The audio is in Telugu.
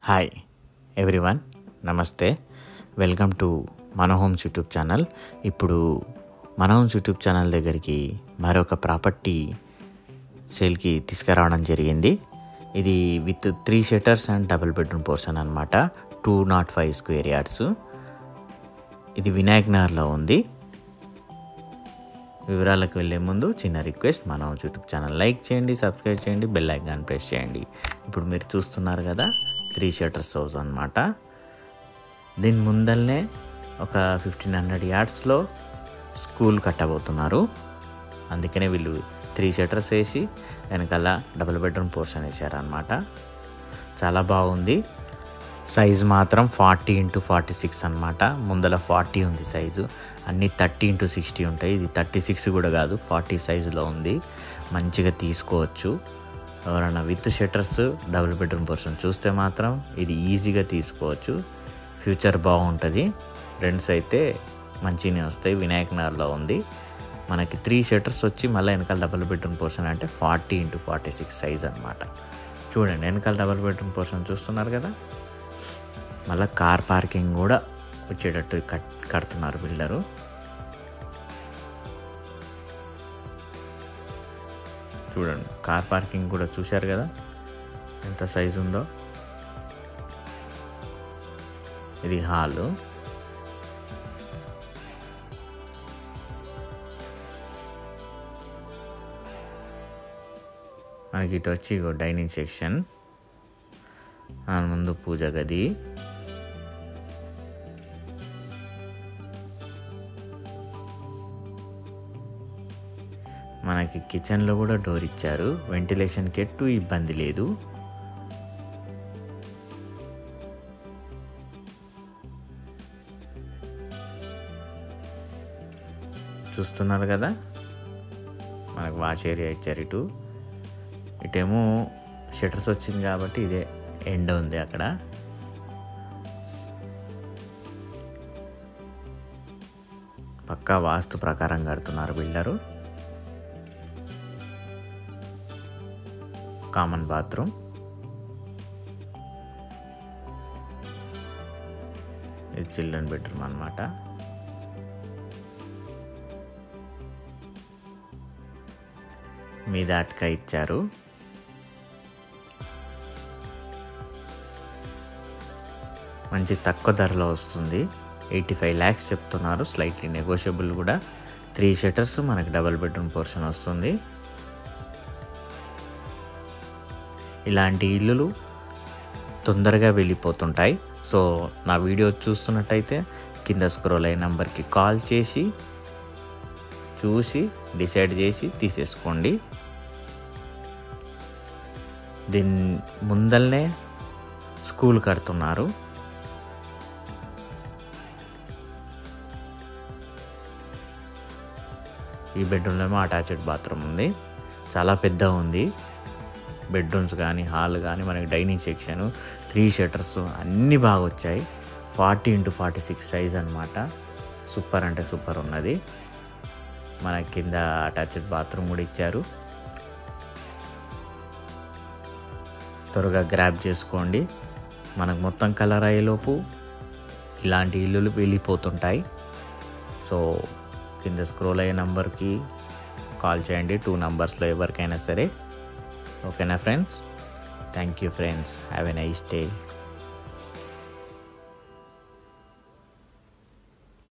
hi everyone namaste welcome to మన హోమ్స్ యూట్యూబ్ ఛానల్ ఇప్పుడు మన హోమ్స్ యూట్యూబ్ ఛానల్ దగ్గరికి మరొక ప్రాపర్టీ సేల్కి తీసుకురావడం జరిగింది ఇది with three shutters and double bedroom portion అనమాట two naught five square yards ఇది వినాయక్ నగర్లో ఉంది వివరాలకు వెళ్ళే ముందు చిన్న రిక్వెస్ట్ మన యూట్యూబ్ ఛానల్ లైక్ చేయండి సబ్స్క్రైబ్ చేయండి బెల్ ఐకాన్ ప్రెస్ చేయండి ఇప్పుడు మీరు చూస్తున్నారు కదా త్రీ షటర్స్ హౌస్ అనమాట దీని ముందల్నే ఒక ఫిఫ్టీన్ హండ్రెడ్ యార్డ్స్లో స్కూల్ కట్టబోతున్నారు అందుకనే వీళ్ళు త్రీ షటర్స్ వేసి వెనకాల డబుల్ బెడ్రూమ్ పోర్షన్ వేసారనమాట చాలా బాగుంది సైజ్ మాత్రం ఫార్టీ ఇంటూ ఫార్టీ సిక్స్ అనమాట ముందల ఫార్టీ ఉంది సైజు అన్నీ థర్టీ ఇంటూ సిక్స్టీ ఉంటాయి ఇది థర్టీ సిక్స్ కూడా కాదు ఫార్టీ సైజులో ఉంది మంచిగా తీసుకోవచ్చు ఎవరైనా with shutters double bedroom portion చూస్తే మాత్రం ఇది ఈజీగా తీసుకోవచ్చు ఫ్యూచర్ బాగుంటుంది రెంట్స్ అయితే మంచిగానే వస్తాయి వినాయక్ నగర్లో ఉంది మనకి త్రీ షట్టర్స్ వచ్చి మళ్ళీ వెనకాల డబుల్ బెడ్రూమ్ పోర్షన్ అంటే forty into forty six size అనమాట చూడండి వెనకాల డబుల్ బెడ్రూమ్ పోర్షన్ చూస్తున్నారు కదా మళ్ళీ కార్ పార్కింగ్ కూడా వచ్చేటట్టు కట్ కడుతున్నారు బిల్డరు చూడండి కార్ పార్కింగ్ కూడా చూశారు కదా ఎంత సైజు ఉందో ఇది హాలు మనకి ఇటు వచ్చి ఇగో డైనింగ్ సెక్షన్ దాని ముందు పూజ గది మనకి కిచెన్లో కూడా డోర్ ఇచ్చారు వెంటిలేషన్కి ఎట్టు ఇబ్బంది లేదు చూస్తున్నారు కదా మనకు వాష్ ఏరియా ఇచ్చారు ఇటు ఇటేమో షటర్స్ వచ్చింది కాబట్టి ఇదే ఎండ ఉంది అక్కడ పక్కా వాస్తు ప్రకారం కడుతున్నారు బిల్డరు కామన్ బాత్రూమ్ ఇది చిల్డ్రన్ బెడ్రూమ్ అనమాట మీద అట్క ఇచ్చారు మంచి తక్కువ ధరలో వస్తుంది ఎయిటీ ఫైవ్ ల్యాక్స్ చెప్తున్నారు స్లైట్లీ నెగోషియబుల్ కూడా త్రీ షటర్స్ మనకి డబల్ బెడ్రూమ్ పోర్షన్ వస్తుంది ఇలాంటి ఇల్లులు తొందరగా వెళ్ళిపోతుంటాయి సో నా వీడియో చూస్తున్నట్టయితే కింద స్క్రోల్ అయిన నెంబర్కి కాల్ చేసి చూసి డిసైడ్ చేసి తీసేసుకోండి దీని ముందల్నే స్కూల్ కడుతున్నారు ఈ బెడ్రూమ్లో ఏమో అటాచ్డ్ బాత్రూమ్ ఉంది చాలా పెద్ద ఉంది బెడ్రూమ్స్ కానీ హాల్ కానీ మనకి డైనింగ్ సెక్షన్ త్రీ షటర్స్ అన్నీ బాగా వచ్చాయి forty into forty six size అనమాట సూపర్ అంటే సూపర్ ఉన్నది మన కింద అటాచ్డ్ బాత్రూమ్ కూడా ఇచ్చారు త్వరగా గ్రాప్ చేసుకోండి మనకు మొత్తం కలర్ అయ్యేలోపు ఇలాంటి ఇల్లులు వెళ్ళిపోతుంటాయి సో కింద స్క్రోల్ అయ్యే నంబర్కి కాల్ చేయండి టూ నంబర్స్లో ఎవరికైనా సరే ఓకేనా friends thank you friends have a nice day